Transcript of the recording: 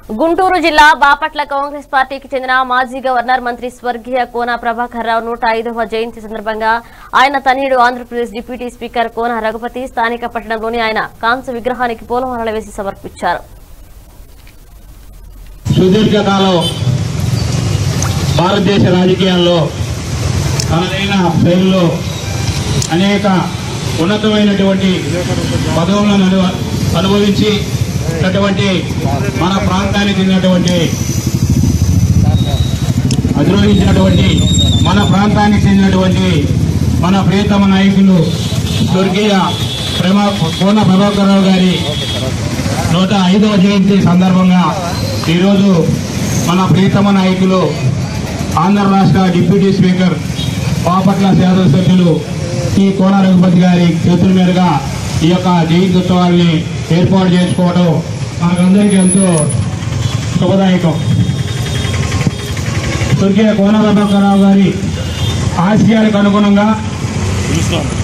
గుంటూరు జిల్లా బాపట్ల కాంగ్రెస్ పార్టీకి చెందిన మాజీ గవర్నర్ మంత్రి స్వర్గీయ కోన ప్రభాకర్ రావు నూట ఐదవ జయంతి సందర్భంగా ఆయన తనయుడు ఆంధ్రప్రదేశ్ డిప్యూటీ స్పీకర్ కోన రఘుపతి స్థానిక పట్టణంలోని ఆయన కాంస్య విగ్రహానికి పూలమాలలు వేసి సమర్పించారు సుదీర్ఘకాలం భారతదేశ రాజకీయాల్లో తనదైన శైలిలో అనేక ఉన్నతమైనటువంటి పదవులను అను- అనుభవించి అటువంటి మన ప్రాంతానికి చెందినటువంటి అధిరోహించినటువంటి మన ప్రాంతానికి చెందినటువంటి మన ప్రియతమ నాయకులు స్వర్గీయ ప్రేమ కోన ప్రభాకర్ రావు గారి నూట ఐదవ జయంతి సందర్భంగా ఈరోజు మన ప్రియతమ నాయకులు ఆంధ్ర రాష్ట్ర డిప్యూటీ స్పీకర్ బాపట్ల శాసనసభ్యులు టి కోన రఘుపతి గారి చేతుల మీదుగా ఈ యొక్క జయంతి ఉత్సవాన్ని ఏర్పాటు చేసుకోవడం మనకందరికీ ఎంతో శుభదాయకం స్వర్గీయ కోన ప్రభాకర్ రావు గారి ఆశయాలకు అనుగుణంగా